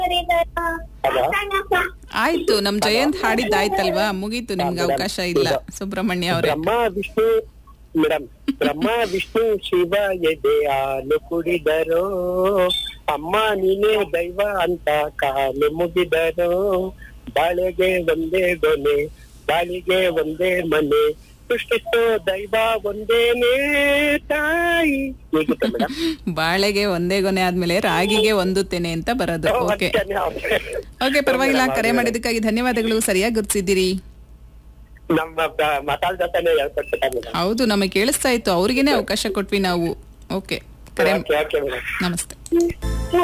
ಆಯ್ತು ನಮ್ ಜಯಂತ್ ಹಾಡಿದ್ದಾಯ್ತಲ್ವಾ ಮುಗೀತು ನಿಮ್ಗೆ ಅವಕಾಶ ಇಲ್ಲ ಸುಬ್ರಹ್ಮಣ್ಯ ಅವರೇ ಬ್ರಹ್ಮ ವಿಷ್ಣು ಮೇಡಮ್ ಬ್ರಹ್ಮ ವಿಷ್ಣು ಶಿವ ಎದೆ ಹಾಲು ಕುಡಿದರೋ ಅಮ್ಮ ನೀನೇ ದೈವ ಅಂತ ಕಾಲು ಮುಗಿದರೋ ಬಾಳೆಗೆ ಒಂದೇ ಗೊನೆ ಬಾಳಿಗೆ ಒಂದೇ ಮನೆ ಸೃಷ್ಟಿಸೋ ದೈವ ಒಂದೇನೇ ತಾಯಿ ಹೇಗಿತ್ತು ಮೇಡಮ್ ಬಾಳೆಗೆ ಒಂದೇ ಗೊನೆ ಆದ್ಮೇಲೆ ರಾಗಿಗೆ ಒಂದು ತೆನೆ ಅಂತ ಬರೋದು ಓಕೆ ಓಕೆ ಪರವಾಗಿಲ್ಲ ಕರೆ ಮಾಡಿದ್ದಕ್ಕಾಗಿ ಧನ್ಯವಾದಗಳು ಸರಿಯಾಗಿ ಗುರ್ತಿಸಿದ್ದೀರಿ ನಮ್ಮ ಬ- ಮಾತಾಡ್ದಾತಾನೆ ಹೇಳ್ಕೊಡ್ತಾರೆ ಮೇಡಮ್ ಹೌದು ನಮಗೆ ಕೇಳಿಸ್ತಾ ಇತ್ತು ಅವ್ರಿಗೇನೆ ಅವಕಾಶ ಕೊಟ್ವಿ ನಾವು ಓಕೆ ಕರೆ ಓಕೆ ಓಕೆ ಮೇಡಮ್ ನಮಸ್ತೆ